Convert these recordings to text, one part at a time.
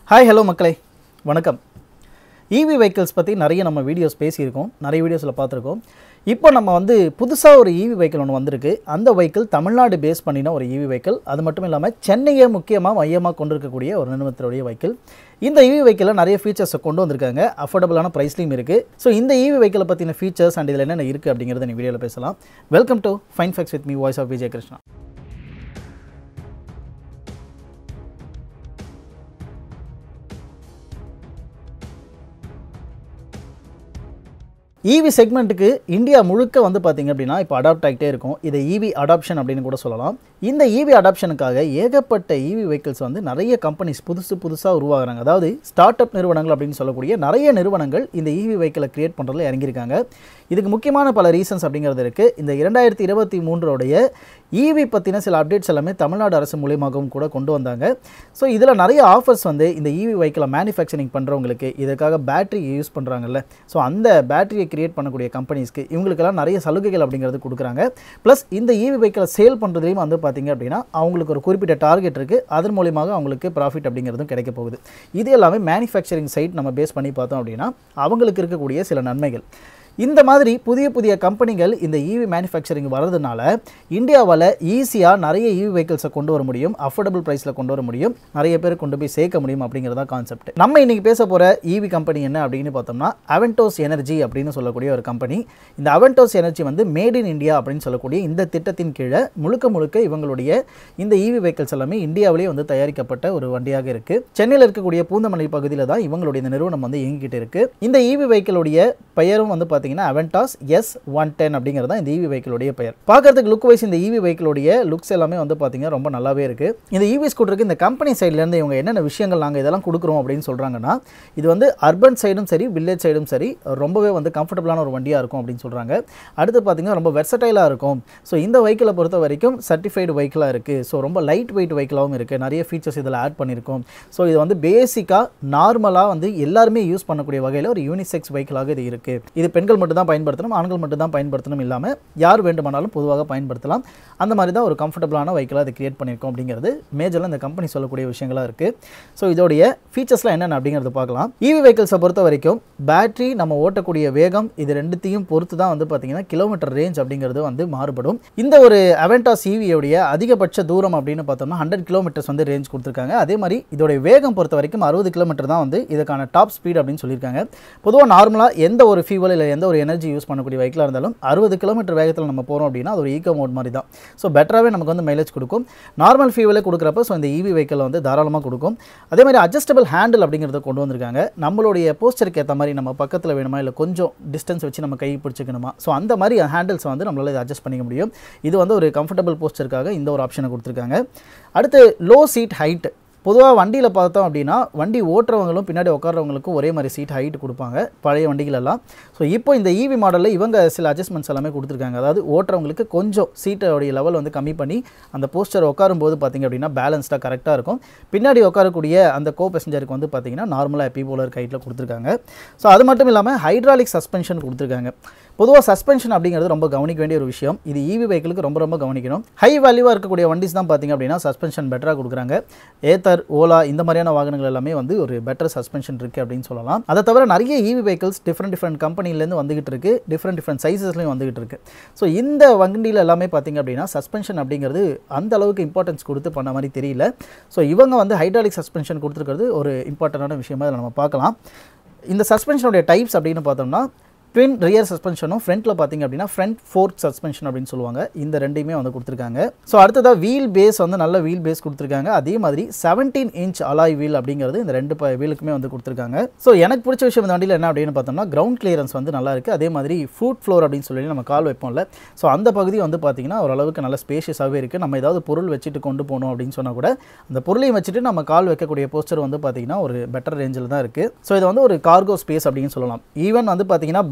hi hello மக்களே வணக்கம் இவி vehicles பற்றி நிறைய நம்ம வீடியோஸ் பேசியிருக்கோம் நிறைய வீடியோஸில் பார்த்துருக்கோம் இப்போ நம்ம வந்து புதுசாக ஒரு இவி வெஹிக்கிள் ஒன்று வந்திருக்கு அந்த வெஹிக்கிள் தமிழ்நாடு பேஸ் பண்ணின ஒரு இவி வெஹிக்கிள் அது மட்டும் இல்லாமல் சென்னையை முக்கியமாக மையமாக கொண்டிருக்கக்கூடிய ஒரு நிறுவனத்தினுடைய வெஹிக்கிள் இந்த இவி வெஹிக்கிளில் நிறைய ஃபீச்சர்ஸை கொண்டு வந்திருக்காங்க அஃபோர்டபுளான ப்ரைஸ்லையும் இருக்குது ஸோ இந்த இவி வெஹிக்கிளை பற்றின ஃபீச்சர்ஸ் அண்ட் இதில் என்னென்ன இருக்குது அப்படிங்கிறத நீ வீடியோவில் பேசலாம் welcome to fine facts with me voice of Vijay Krishna EV செக்மெண்ட்டுக்கு இந்தியா முழுக்க வந்து பார்த்திங்க அப்படின்னா இப்போ அடாப்ட் ஆகிட்டே இருக்கும் இதை ஈவி அடாப்ஷன் அப்படின்னு கூட சொல்லலாம் இந்த ஈவி அடாப்ஷனுக்காக ஏகப்பட்ட ஈவி வெஹிக்கிள்ஸ் வந்து நிறைய கம்பெனிஸ் புதுசு புதுசாக உருவாகுறாங்க அதாவது ஸ்டார்ட் அப் நிறுவனங்கள் அப்படின்னு சொல்லக்கூடிய நிறைய நிறுவனங்கள் இந்த ஈவி வெஹிக்கிளை கிரியேட் பண்ணுறதுல இறங்கியிருக்காங்க இதுக்கு முக்கியமான பல ரீசன்ஸ் அப்படிங்கிறது இருக்குது இந்த இரண்டாயிரத்தி இருபத்தி மூன்றோடைய ஈவி பற்றின சில அப்டேட்ஸ் எல்லாமே தமிழ்நாடு அரசு மூலியமாகவும் கூட கொண்டு வந்தாங்க ஸோ இதில் நிறைய ஆஃபர்ஸ் வந்து இந்த ஈவி வெஹிக்கிளை மேனுஃபேக்சரிங் பண்ணுறவங்களுக்கு இதுக்காக பேட்டரி யூஸ் பண்ணுறாங்கல்ல ஸோ அந்த பேட்டரியை கிரியேட் பண்ணக்கூடிய கம்பெனிஸ்க்கு இவங்களுக்கெல்லாம் நிறைய சலுகைகள் அப்படிங்கிறது கொடுக்குறாங்க ப்ளஸ் இந்த ஈவி வெஹிக்கிளை சேல் பண்ணுறதுலையும் வந்து பார்த்திங்க அப்படின்னா அவங்களுக்கு ஒரு குறிப்பிட்ட டார்கெட் இருக்குது அதன் மூலியமாக அவங்களுக்கு ப்ராஃபிட் அப்படிங்கிறதும் கிடைக்க போகுது இது எல்லாமே மேனுஃபேக்சரிங் சைட் நம்ம பேஸ் பண்ணி பார்த்தோம் அப்படின்னா அவங்களுக்கு இருக்கக்கூடிய சில நன்மைகள் இந்த மாதிரி புதிய புதிய கம்பெனிகள் இந்த ஈவி மேனுஃபேக்சரிங் வரதுனால இந்தியாவில் ஈஸியாக நிறைய ஈவி வெஹிக்கிள்ஸை கொண்டு வர முடியும் அஃபோர்டபுள் ப்ரைஸில் கொண்டு வர முடியும் நிறைய பேர் கொண்டு போய் சேர்க்க முடியும் அப்படிங்கிறதா கான்செப்ட் நம்ம இன்றைக்கி பேச போகிற ஈவி கம்பெனி என்ன அப்படின்னு பார்த்தோம்னா அவென்டோஸ் எனர்ஜி அப்படின்னு சொல்லக்கூடிய ஒரு கம்பெனி இந்த அவென்டோஸ் எனர்ஜி வந்து மேட் இன் இந்தியா அப்படின்னு சொல்லக்கூடிய இந்த திட்டத்தின் கீழே முழுக்க முழுக்க இவங்களுடைய இந்த ஈவி வெஹிக்கிள்ஸ் எல்லாமே இந்தியாவிலேயே வந்து தயாரிக்கப்பட்ட ஒரு வண்டியாக இருக்குது சென்னையில் இருக்கக்கூடிய பூந்தமல்லி பகுதியில் தான் இவங்களுடைய இந்த நிறுவனம் வந்து இயங்கிட்டு இருக்கு இந்த ஈவி வெஹிக்கிளுடைய பெயரும் வந்து பார்த்தீங்கன்னா அவென்டாஸ் எஸ் ஒன் டென் அப்படிங்கிறது தான் இந்த ஈவி வெஹிக்கிளுடைய பெயர் பார்க்கறதுக்கு லுக் வைஸ் இந்த ஈவி வெஹிக்கிளுடைய லுக்ஸ் எல்லாமே வந்து பார்த்தீங்கன்னா ரொம்ப நல்லாவே இருக்குது இந்த ஈவி ஸ்கூட்டருக்கு இந்த கம்பெனி சைட்லேருந்து இவங்க என்னென்ன விஷயங்கள் நாங்கள் இதெல்லாம் கொடுக்குறோம் அப்படின்னு சொல்கிறாங்கன்னா இது வந்து அர்பன் சைடும் சரி வில்லேஜ் சைடும் சரி ரொம்பவே வந்து கம்ஃபர்டபுளான ஒரு வண்டியாக இருக்கும் அப்படின்னு சொல்கிறாங்க அடுத்து பார்த்தீங்கன்னா ரொம்ப வெர்சடைலாக இருக்கும் ஸோ இந்த வெஹிக்கிளை பொறுத்த வரைக்கும் சர்டிஃபைடு வெஹிக்கிளாக இருக்குது ஸோ ரொம்ப லைட் வெயிட் வெஹிக்கிளாகவும் இருக்குது நிறைய ஃபீச்சர்ஸ் இதில் ஆட் பண்ணியிருக்கோம் ஸோ இது வந்து பேசிக்காக நார்மலாக வந்து எல்லாருமே யூஸ் பண்ணக்கூடிய வகையில் ஒரு யூனிசெக்ஸ் வெஹிக்கிளாக இது இருக்குது இது பெண்கள் மட்டும் தான் பயன்படுத்தணும் ஆண்கள் மட்டும் தான் பயன்படுத்தணும் இல்லாமல் யார் வேண்டுமானாலும் பொதுவாக பயன்படுத்தலாம் அந்த மாதிரி தான் ஒரு கம்ஃபர்டபுளான வெஹிக்கிளாக அது கிரியேட் பண்ணியிருக்கோம் அப்படிங்கிறது மேஜரில் இந்த கம்பெனி சொல்லக்கூடிய விஷயங்களாக இருக்குது ஸோ இதோடைய ஃபீச்சர்ஸ்லாம் என்னென்ன அப்படிங்கிறது பார்க்கலாம் இவி வெஹிக்கிள்ஸை பொறுத்த வரைக்கும் பேட்டரி நம்ம ஓட்டக்கூடிய வேகம் இது ரெண்டுத்தையும் பொறுத்து தான் வந்து பார்த்தீங்கன்னா கிலோமீட்டர் ரேஞ்ச் அப்படிங்கிறது வந்து மாறுபடும் இந்த ஒரு அவென்டா சிவியோடைய அதிகபட்ச தூரம் அப்படின்னு பார்த்தோம்னா ஹண்ட்ரட் கிலோமீட்டர்ஸ் வந்து ரேஞ்ச் கொடுத்துருக்காங்க அதே மாதிரி இதோடைய வேகம் பொறுத்த வரைக்கும் அறுபது கிலோமீட்டர் தான் வந்து இதுக்கான டாப் ஸ்பீட் அப்படின்னு சொல்லியிருக்காங்க பொதுவாக நார்மலாக எந்த ஒரு ஃபியூவல் இல்லை எந்த ஒரு எனர்ஜி யூஸ் பண்ணக்கூடிய வெஹிக்கிளாக இருந்தாலும் அறுபது கிலோமீட்டர் வேகத்தில் நம்ம போகிறோம் அப்படின்னா அது ஒரு ஈக்கோ மோட் மாதிரி தான் ஸோ பெட்டராகவே நமக்கு வந்து மைலேஜ் கொடுக்கும் நார்மல் ஃபியூவலே கொடுக்குறப்ப ஸோ இந்த இவி வெஹிக்கிள் வந்து தாராளமாக கொடுக்கும் அதே மாதிரி அட்ஜஸ்டபிள் ஹேண்டில் அப்படிங்கிறத கொண்டு வந்திருக்காங்க நம்மளுடைய போஸ்டருக்கு ஏற்ற மாதிரி நம்ம பக்கத்தில் வேணுமா இல்லை கொஞ்சம் டிஸ்டன்ஸ் வச்சு நம்ம கை பிடிச்சிக்கணுமா ஸோ அந்த மாதிரி ஹேண்டில்ஸ் வந்து நம்மளால் இதை அட்ஜஸ்ட் பண்ணிக்க முடியும் இது வந்து ஒரு கம்ஃபர்டபுள் போஸ்டருக்காக இந்த ஒரு ஆப்ஷனை கொடுத்துருக்காங்க அடுத்து லோ சீட் ஹைட் பொதுவாக வண்டியில் பார்த்தோம் அப்படின்னா வண்டி ஓட்டுறவங்களும் பின்னாடி உட்காரவங்களுக்கும் ஒரே மாதிரி சீட் ஹைட் கொடுப்பாங்க பழைய வண்டிகளெல்லாம் ஸோ இப்போ இந்த ஈவி மாடலில் இவங்க சில அட்ஜஸ்ட்மெண்ட்ஸ் எல்லாமே கொடுத்துருக்காங்க அதாவது ஓட்டுறவங்களுக்கு கொஞ்சம் சீட்டோடைய லெவல் வந்து கம்மி பண்ணி அந்த போஸ்டர் உட்காரும்போது பார்த்திங்க அப்படின்னா பேலன்ஸ்டாக கரெக்டாக இருக்கும் பின்னாடி உட்காரக்கூடிய அந்த கோ பேசஞ்சருக்கு வந்து பார்த்திங்கன்னா நார்மலாக எப்பி போலர் ஹைட்டில் கொடுத்துருக்காங்க ஸோ அது மட்டும் இல்லாமல் ஹைட்ராலிக் சஸ்பென்ஷன் கொடுத்துருக்காங்க பொதுவாக சஸ்பென்ஷன் அப்படிங்கிறது ரொம்ப கவனிக்க வேண்டிய ஒரு விஷயம் இது ஈவி வெஹிக்கிளுக்கு ரொம்ப ரொம்ப கவனிக்கணும் ஹை வேல்யூவாக இருக்கக்கூடிய வண்டிஸ் தான் பார்த்திங்க அப்படின்னா சஸ்பென்ஷன் பெட்டராக கொடுக்குறாங்க ஏத்தர் ஓலா இந்த மாதிரியான வாகனங்கள் எல்லாமே வந்து ஒரு பெட்டர் சஸ்பென்ஷன் இருக்குது அப்படின்னு சொல்லலாம் அதை தவிர நிறைய ஈவி வெஹிக்கிள்ஸ் டிஃப்ரெண்ட் டிஃப்ரெண்ட் கம்பெனிலேருந்து வந்துகிட்டு இருக்கு டிஃப்ரெண்ட் டிஃப்ரெண்ட் சைஸஸ்லையும் வந்துகிட்டு இருக்கு ஸோ இந்த வண்டியில் எல்லாமே பார்த்திங்க அப்படின்னா சஸ்பென்ஷன் அப்படிங்கிறது அந்த அளவுக்கு இம்பார்ட்டன்ஸ் கொடுத்து பண்ண மாதிரி தெரியல ஸோ இவங்க வந்து ஹைட்ராலிக் சஸ்பென்ஷன் கொடுத்துருக்கிறது ஒரு இம்பார்ட்டண்டான விஷயமா இதில் நம்ம பார்க்கலாம் இந்த சஸ்பென்ஷனுடைய டைப்ஸ் அப்படின்னு பார்த்தோம்னா ட்வின் ரியர் சஸ்பென்ஷனும் ஃப்ரண்ட்டில் பார்த்தீங்க அப்படின்னா ஃப்ரண்ட் ஃபோர்த் சஸ்பென்ஷன் அப்படின்னு சொல்லுவாங்க இந்த ரெண்டையுமே வந்து கொடுத்துருக்காங்க ஸோ அடுத்ததாக வீல் பேஸ் வந்து நல்ல வீல் பேஸ் கொடுத்துருக்காங்க அதே மாதிரி செவன்டீன் இன்ச் அலாய் வீல் அப்படிங்கிறது இந்த ரெண்டு வீலுக்குமே வந்து கொடுத்துருக்காங்க ஸோ எனக்கு பிடிச்ச விஷயம் இந்த வண்டியில் என்ன அப்படின்னு பார்த்தோம்னா கிரவுண்ட் கிளியரன்ஸ் வந்து நல்லா இருக்குது அதே மாதிரி ஃபுட் ஃப்ளோர் அப்படின்னு சொல்லி நம்ம கால் வைப்போம்ல ஸோ அந்த பகுதி வந்து பார்த்தீங்கன்னா ஓரளவுக்கு நல்ல ஸ்பேஷியஸாகவே இருக்குது நம்ம ஏதாவது பொருள் வச்சுட்டு கொண்டு போகணும் அப்படின்னு சொன்னால் கூட அந்த பொருளையும் வச்சுட்டு நம்ம கால் வைக்கக்கூடிய போஸ்டர் வந்து பார்த்தீங்கன்னா ஒரு பெட்டர் ரேஞ்சில் தான் இருக்குது ஸோ இது வந்து ஒரு கார்கோ ஸ்பேஸ் அப்படின்னு சொல்லலாம் ஈவன் வந்து பார்த்தீங்கன்னா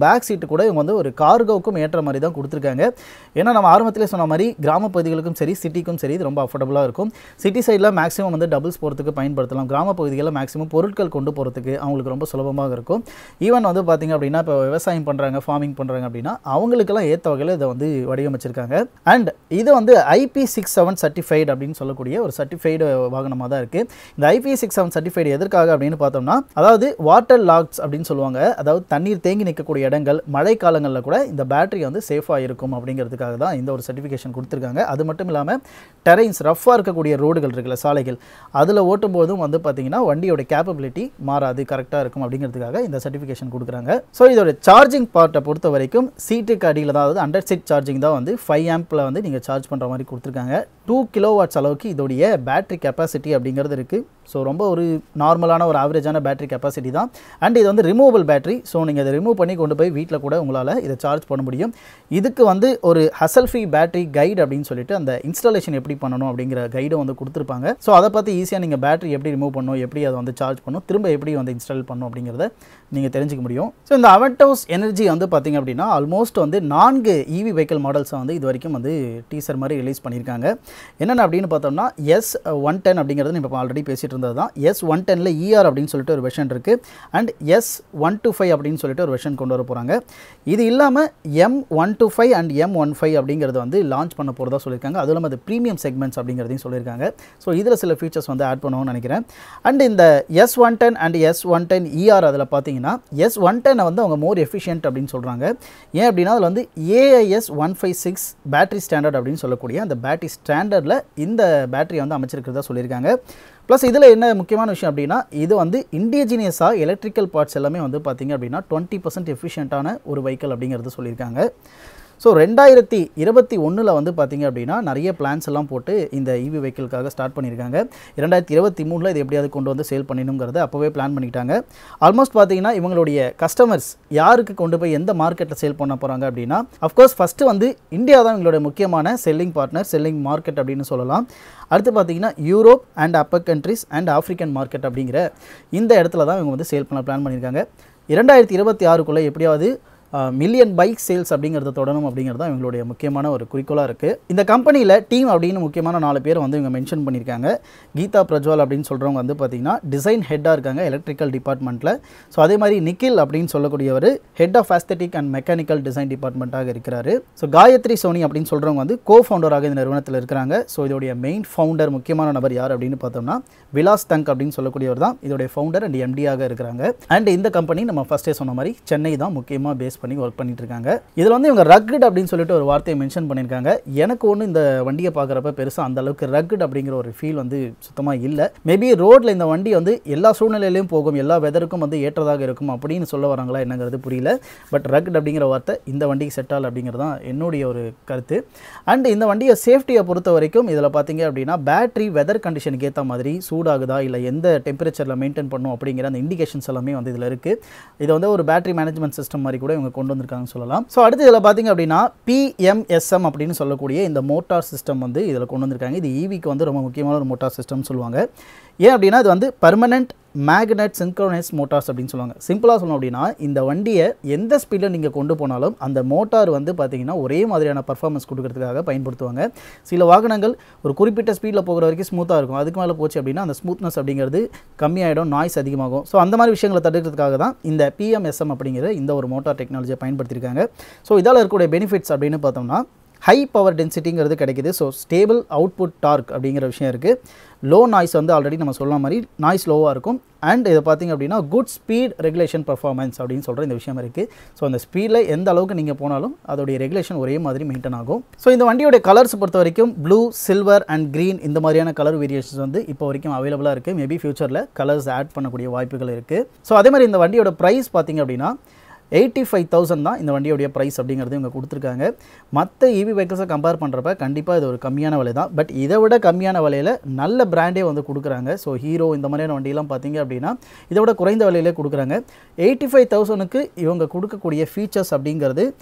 பேக் சீட்டு கூட இவங்க வந்து ஒரு கார்கோவுக்கும் ஏற்ற மாதிரி தான் கொடுத்துருக்காங்க ஏன்னா நம்ம ஆரம்பத்திலே சொன்ன மாதிரி கிராம பகுதிகளுக்கும் சரி சிட்டிக்கும் சரி இது ரொம்ப அஃபோர்டபுளாக இருக்கும் சிட்டி சைடில் மேக்ஸிமம் வந்து டபுள்ஸ் போகிறதுக்கு பயன்படுத்தலாம் கிராம பகுதிகளில் மேக்ஸிமம் பொருட்கள் கொண்டு போகிறதுக்கு அவங்களுக்கு ரொம்ப சுலபமாக இருக்கும் ஈவன் வந்து பார்த்திங்க அப்படின்னா இப்போ விவசாயம் பண்ணுறாங்க ஃபார்மிங் பண்ணுறாங்க அப்படின்னா அவங்களுக்கெல்லாம் ஏற்ற வகையில் இதை வந்து வடிவமைச்சிருக்காங்க அண்ட் இது வந்து ஐபி சிக்ஸ் செவன் சர்டிஃபைடு அப்படின்னு சொல்லக்கூடிய ஒரு சர்டிஃபைடு வாகனமாக தான் இருக்குது இந்த ஐபி சிக்ஸ் செவன் சர்டிஃபைடு எதற்காக அப்படின்னு பார்த்தோம்னா அதாவது வாட்டர் லாக்ஸ் அப்படின்னு சொல்லுவாங்க அதாவது தண்ணீர் தேங்கி நிற்கக்கூடிய இடங்கள் மழை காலங்களில் கூட இந்த பேட்டரி வந்து சேஃபாக இருக்கும் அப்படிங்கிறதுக்காக தான் இந்த ஒரு சர்டிஃபிகேஷன் கொடுத்துருக்காங்க அது மட்டும் இல்லாமல் டெரைன்ஸ் ரஃப்பாக இருக்கக்கூடிய ரோடுகள் இருக்குல்ல சாலைகள் அதில் ஓட்டும் போதும் வந்து பார்த்தீங்கன்னா வண்டியோட கேப்பபிலிட்டி மாறாது கரெக்டாக இருக்கும் அப்படிங்கிறதுக்காக இந்த சர்டிஃபிகேஷன் கொடுக்குறாங்க ஸோ இதோட சார்ஜிங் பார்ட்டை பொறுத்த வரைக்கும் சீட்டுக்கு அடியில் தான் அதாவது அண்டர் சீட் சார்ஜிங் தான் வந்து ஃபைவ் ஆம்பில் வந்து நீங்கள் சார்ஜ் பண்ணுற மாதிரி கொடுத்துருக்காங்க டூ கிலோ வாட்ஸ் அளவுக்கு இதோடைய பேட்டரி கெப்பாசிட்டி அப்படிங்கிறது இருக்குது ஸோ ரொம்ப ஒரு நார்மலான ஒரு ஆவரேஜான பேட்டரி கெப்பாசிட்டி தான் அண்ட் இது வந்து ரிமூவபிள் பேட்டரி ஸோ நீங்கள் இதை ரிமூவ் பண்ணி கொண்டு போய் வீட்டில் கூட உங்களால் இதை சார்ஜ் பண்ண முடியும் இதுக்கு வந்து ஒரு ஹசல் ஃப்ரீ பேட்டரி கைடு அப்படின்னு சொல்லிட்டு அந்த இன்ஸ்டாலேஷன் எப்படி பண்ணணும் அப்படிங்கிற கைடும் வந்து கொடுத்துருப்பாங்க ஸோ அதை பார்த்து ஈஸியாக நீங்கள் பேட்டரி எப்படி ரிமூவ் பண்ணணும் எப்படி அதை வந்து சார்ஜ் பண்ணணும் திரும்ப எப்படி வந்து இன்ஸ்டால் பண்ணணும் அப்படிங்கிறத நீங்கள் தெரிஞ்சுக்க முடியும் ஸோ இந்த அவென்டோஸ் எனர்ஜி வந்து பார்த்திங்க அப்படின்னா ஆல்மோஸ்ட் வந்து நான்கு இவி வெஹிக்கல் மாடல்ஸை வந்து இது வரைக்கும் வந்து டீசர் மாதிரி ரிலீஸ் பண்ணியிருக்காங்க என்னென்ன அப்படின்னு பார்த்தோம்னா எஸ் ஒன் டென் அப்படிங்கிறது நம்ம ஆல்ரெடி பேசிகிட்டு இருந்தது தான் எஸ் ஒன் டெனில் இஆர் அப்படின்னு சொல்லிட்டு ஒரு வெர்ஷன் இருக்குது and S one two five அப்படின்னு சொல்லிட்டு ஒரு வெர்ஷன் கொண்டு வர போகிறாங்க இது இல்லாமல் M one two five and M one five அப்படிங்கிறது வந்து லான்ச் பண்ண போகிறதா சொல்லியிருக்காங்க அதுவும் இல்லாமல் அது ப்ரீமியம் செக்மெண்ட்ஸ் அப்படிங்கிறதையும் சொல்லியிருக்காங்க ஸோ இதில் சில ஃபீச்சர்ஸ் வந்து ஆட் பண்ணுவோம்னு நினைக்கிறேன் அண்ட் இந்த S one ten and S one ten ER அதில் பார்த்தீங்கன்னா எஸ் ஒன் டென்னை வந்து அவங்க மோர் எஃபிஷியன்ட் அப்படின்னு சொல்கிறாங்க ஏன் அப்படின்னா அதில் வந்து AIS one five six battery standard அப்படின்னு சொல்லக்கூடிய அந்த பேட்டரி ஸ்டாண்டர்டில் இந்த பேட்டரியை வந்து அமைச்சிருக்கிறதா சொல்லியிருக்காங்க ப்ளஸ் இதில் என்ன முக்கியமான விஷயம் அப்படின்னா இது வந்து இண்டியஜினியஸாக எலக்ட்ரிக்கல் பார்ட்ஸ் எல்லாமே வந்து பார்த்திங்க அப்படின்னா டுவெண்ட்டி பர்சன்ட் எஃபிஷியண்ட்டான ஒரு வெஹிக்கல் அப்படிங்கிறது சொல்லியிருக்காங்க ஸோ ரெண்டாயிரத்தி இருபத்தி ஒன்றில் வந்து பார்த்திங்க அப்படின்னா நிறைய பிளான்ஸ் எல்லாம் போட்டு இந்த இவி வெஹிக்கிளுக்காக ஸ்டார்ட் பண்ணியிருக்காங்க இரண்டாயிரத்தி இருபத்தி மூணில் இது எப்படியாவது கொண்டு வந்து சேல் பண்ணணுங்கிறத அப்போவே பிளான் பண்ணிக்கிட்டாங்க ஆல்மோஸ்ட் பார்த்தீங்கன்னா இவங்களுடைய கஸ்டமர்ஸ் யாருக்கு கொண்டு போய் எந்த மார்க்கெட்டில் சேல் பண்ண போகிறாங்க அப்படின்னா அஃப்கோர்ஸ் ஃபஸ்ட்டு வந்து இந்தியா தான் இவங்களுடைய முக்கியமான செல்லிங் பார்ட்னர் செல்லிங் மார்க்கெட் அப்படின்னு சொல்லலாம் அடுத்து பார்த்தீங்கன்னா Europe and upper countries and African market அப்படிங்கிற இந்த இடத்துல தான் இவங்க வந்து சேல் பண்ண பிளான் பண்ணியிருக்காங்க இரண்டாயிரத்தி இருபத்தி ஆறுக்குள்ளே எப்படியாவது மில்லியன் பைக் சேல்ஸ் அப்படிங்கிறத தொடரும் அப்படிங்கிறது தான் இவங்களுடைய முக்கியமான ஒரு குறிக்கோளாக இருக்குது இந்த கம்பெனியில் டீம் அப்படின்னு முக்கியமான நாலு பேர் வந்து இவங்க மென்ஷன் பண்ணியிருக்காங்க கீதா பிரஜ்வால் அப்படின்னு சொல்கிறவங்க வந்து பார்த்திங்கன்னா டிசைன் ஹெட்டாக இருக்காங்க எலக்ட்ரிக்கல் டிபார்ட்மெண்ட்டில் ஸோ அதே மாதிரி நிக்கில் அப்படின்னு சொல்லக்கூடியவர் head of aesthetic and mechanical design டிபார்ட்மெண்ட்டாக இருக்கிறாரு ஸோ காயத்ரி சோனி அப்படின்னு சொல்கிறவங்க வந்து கோ ஃபவுண்டராக இந்த நிறுவனத்தில் இருக்கிறாங்க ஸோ இதோடைய மெயின் ஃபவுண்டர் முக்கியமான நபர் யார் அப்படின்னு பார்த்தோம்னா விலாஸ் தங்க் அப்படின்னு சொல்லக்கூடியவர் தான் இதோடைய ஃபவுண்டர் அண்ட் எம்டியாக இருக்கிறாங்க அண்ட் இந்த கம்பெனி நம்ம ஃபஸ்ட்டே சொன்ன மாதிரி சென்னை தான் முக்கியமாக பேஸ் பண்ணி ஒர்க் பண்ணிட்டு இருக்காங்க இதில் வந்து இவங்க ரக்குட் அப்படின்னு சொல்லிட்டு ஒரு வார்த்தையை மென்ஷன் பண்ணியிருக்காங்க எனக்கு ஒன்று இந்த வண்டியை பார்க்குறப்ப பெருசாக அந்த அளவுக்கு ரக்குட் அப்படிங்கிற ஒரு ஃபீல் வந்து சுத்தமாக இல்லை மேபி ரோட்டில் இந்த வண்டி வந்து எல்லா சூழ்நிலையிலையும் போகும் எல்லா வெதருக்கும் வந்து ஏற்றதாக இருக்கும் அப்படின்னு சொல்ல வராங்களா என்னங்கிறது புரியல பட் ரக்குட் அப்படிங்கிற வார்த்தை இந்த வண்டிக்கு செட் ஆகல அப்படிங்கிறது தான் என்னுடைய ஒரு கருத்து அண்ட் இந்த வண்டியை சேஃப்டியை பொறுத்த வரைக்கும் இதில் பார்த்தீங்க அப்படின்னா பேட்டரி வெதர் கண்டிஷனுக்கு ஏற்ற மாதிரி சூடாகுதா இல்லை எந்த டெம்பரேச்சரில் மெயின்டைன் பண்ணும் அப்படிங்கிற அந்த இண்டிகேஷன்ஸ் எல்லாமே வந்து இதில் இருக்குது இது வந்து ஒரு பேட்டரி மேனேஜ்மெண்ட் சிஸ்டம் மாதிரி கூட இவங்க கொண்டு வந்திருக்காங்கன்னு சொல்லலாம் ஸோ அடுத்து இதில் பார்த்தீங்க அப்படின்னா பிஎம்எஸ்எம் அப்படின்னு சொல்லக்கூடிய இந்த மோட்டார் சிஸ்டம் வந்து இதில் கொண்டு வந்திருக்காங்க இது ஈவிக்கு வந்து ரொம்ப முக்கியமான ஒரு மோட்டார் சிஸ்டம் சொல்லுவாங்க ஏன் அப்படின்னா இது வந்து பர்மனெண்ட் மேக்னெட் சிங்க்ரோனைஸ் மோட்டார்ஸ் அப்படின்னு சொல்லுவாங்க சிம்பிளாக சொல்லணும் அப்படின்னா இந்த வண்டியை எந்த ஸ்பீடில் நீங்கள் கொண்டு போனாலும் அந்த மோட்டார் வந்து பார்த்தீங்கன்னா ஒரே மாதிரியான பர்ஃபார்மன்ஸ் கொடுக்கறதுக்காக பயன்படுத்துவாங்க சில வாகனங்கள் ஒரு குறிப்பிட்ட ஸ்பீடில் போகிற வரைக்கும் ஸ்மூத்தாக இருக்கும் அதுக்கு மேலே போச்சு அப்படின்னா அந்த ஸ்மூத்னஸ் அப்படிங்கிறது கம்மியாயிடும் நாய்ஸ் அதிகமாகும் ஸோ அந்த மாதிரி விஷயங்களை தடுக்கிறதுக்காக தான் இந்த பிஎம்எஸ்எம் அப்படிங்கிற இந்த ஒரு மோட்டார் டெக்னாலஜியை பயன்படுத்தியிருக்காங்க ஸோ இதால் இருக்கக்கூடிய பெனிஃபிட்ஸ் அப்படின்னு பார்த்தோம்னா ஹை பவர் டென்சிட்டிங்கிறது கிடைக்குது ஸோ ஸ்டேபிள் அவுட்புட் டார்க் அப்படிங்கிற விஷயம் இருக்குது லோ நாய்ஸ் வந்து ஆல்ரெடி நம்ம சொன்ன மாதிரி நாய்ஸ் லோவாக இருக்கும் அண்ட் இதை பார்த்திங்க அப்படின்னா குட் ஸ்பீட் ரெகுலேஷன் பர்ஃபார்மன்ஸ் அப்படின்னு சொல்கிற இந்த விஷயம் இருக்குது ஸோ அந்த ஸ்பீடில் எந்த அளவுக்கு நீங்கள் போனாலும் அதோடைய ரெகுலேஷன் ஒரே மாதிரி மெயின்டைன் ஆகும் ஸோ இந்த வண்டியோட கலர்ஸ் பொறுத்த வரைக்கும் ப்ளூ சில்வர் அண்ட் க்ரீன் இந்த மாதிரியான கலர் வேரியேஷன்ஸ் வந்து இப்போ வரைக்கும் அவைலபிளாக இருக்குது மேபி ஃபியூச்சரில் கலர்ஸ் ஆட் பண்ணக்கூடிய வாய்ப்புகள் இருக்குது ஸோ அதே மாதிரி இந்த வண்டியோட ப்ரைஸ் பார்த்திங்க அப்படின்னா எயிட்டி ஃபைவ் தௌசண்ட் தான் இந்த வண்டியோடைய ப்ரைஸ் அப்படிங்கிறது இவங்க கொடுத்துருக்காங்க மற்ற இவி வெஹிக்கிள்ஸை கம்பேர் பண்ணுறப்ப கண்டிப்பாக இது ஒரு கம்மியான விலை தான் பட் இதை விட கம்மியான விலையில் நல்ல பிராண்டே வந்து கொடுக்குறாங்க ஸோ ஹீரோ இந்த மாதிரியான வண்டியெல்லாம் பார்த்தீங்க அப்படின்னா இதை விட குறைந்த விலையிலே கொடுக்குறாங்க எயிட்டி ஃபைவ் தௌசண்ட்க்கு இவங்க கொடுக்கக்கூடிய ஃபீச்சர்ஸ் அப்படிங்கிறது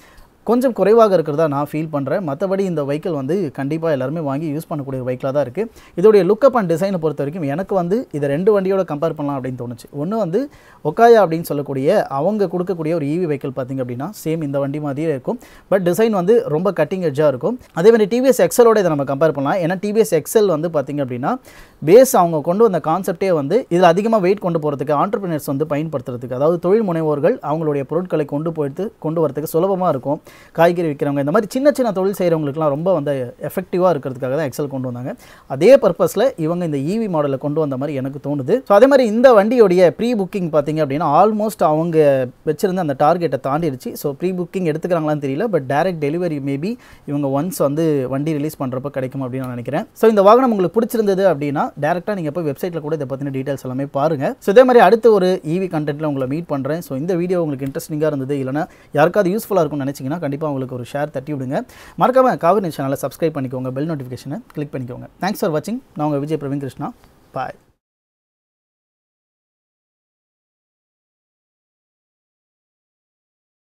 கொஞ்சம் குறைவாக இருக்கிறதா நான் ஃபீல் பண்ணுறேன் மற்றபடி இந்த வெஹிக்கிள் வந்து கண்டிப்பாக எல்லாருமே வாங்கி யூஸ் பண்ணக்கூடிய ஒரு வெஹிக்கிளாக தான் இருக்குது இதோடைய லுக்கப் அண்ட் டிசைனை பொறுத்த வரைக்கும் எனக்கு வந்து இதை ரெண்டு வண்டியோட கம்பேர் பண்ணலாம் அப்படின்னு தோணுச்சு ஒன்று வந்து ஒக்காயா அப்படின்னு சொல்லக்கூடிய அவங்க கொடுக்கக்கூடிய ஒரு ஈவி வெஹிக்கிள் பார்த்திங்க அப்படின்னா சேம் இந்த வண்டி மாதிரியே இருக்கும் பட் டிசைன் வந்து ரொம்ப கட்டிங் எட்ஜாக இருக்கும் அதே மாதிரி டிவிஎஸ் எக்ஸலோட இதை நம்ம கம்பேர் பண்ணலாம் ஏன்னா டிவிஎஸ் எக்ஸல் வந்து பார்த்திங்க அப்படின்னா பேஸ் அவங்க கொண்டு வந்த கான்செப்டே வந்து இதில் அதிகமாக வெயிட் கொண்டு போகிறதுக்கு ஆண்டர்பிரினர்ஸ் வந்து பயன்படுத்துறதுக்கு அதாவது தொழில் முனைவோர்கள் அவங்களுடைய பொருட்களை கொண்டு போயிட்டு கொண்டு வரதுக்கு சுலபமாக இருக்கும் காய்கறி விற்கிறவங்க இந்த மாதிரி சின்ன சின்ன தொழில் செய்கிறவங்களுக்குலாம் ரொம்ப வந்து எஃபெக்டிவாக இருக்கிறதுக்காக தான் எக்ஸல் கொண்டு வந்தாங்க அதே பர்பஸில் இவங்க இந்த ஈவி மாடலை கொண்டு வந்த மாதிரி எனக்கு தோணுது ஸோ அதே மாதிரி இந்த வண்டியோடைய ப்ரீ புக்கிங் பார்த்தீங்க அப்படின்னா ஆல்மோஸ்ட் அவங்க வச்சிருந்த அந்த டார்கெட்டை தாண்டிடுச்சு ஸோ ப்ரீ புக்கிங் எடுத்துக்கிறாங்களான்னு தெரியல பட் டேரக்ட் டெலிவரி மேபி இவங்க ஒன்ஸ் வந்து வண்டி ரிலீஸ் பண்ணுறப்ப கிடைக்கும் அப்படின்னு நான் நினைக்கிறேன் ஸோ இந்த வாகனம் உங்களுக்கு பிடிச்சிருந்தது அப்படின்னா டேரெக்டாக நீங்கள் போய் வெப்சைட்டில் கூட இதை பற்றின டீட்டெயில்ஸ் எல்லாமே பாருங்கள் ஸோ இதே மாதிரி அடுத்த ஒரு ஈவி கண்டென்ட்டில் உங்களை மீட் பண்ணுறேன் ஸோ இந்த வீடியோ உங்களுக்கு இன்ட்ரெஸ்டிங்காக இருந்தது இல்லைனா யாருக்காவது யூஸ்ஃபுல்லாக இருக்கும்னு நினச்சிங்கன்னா கண்டிப்பாக உங்களுக்கு ஒரு ஷேர் தட்டி விடுங்க மறக்காமல் காவிரி சேனலை சப்ஸ்கிரைப் பண்ணிக்கோங்க பெல் நோட்டிஃபிகேஷனை கிளிக் பண்ணிக்கோங்க தேங்க்ஸ் ஃபார் வாட்சிங் நான் உங்கள் விஜய் பிரவீன் கிருஷ்ணா பாய்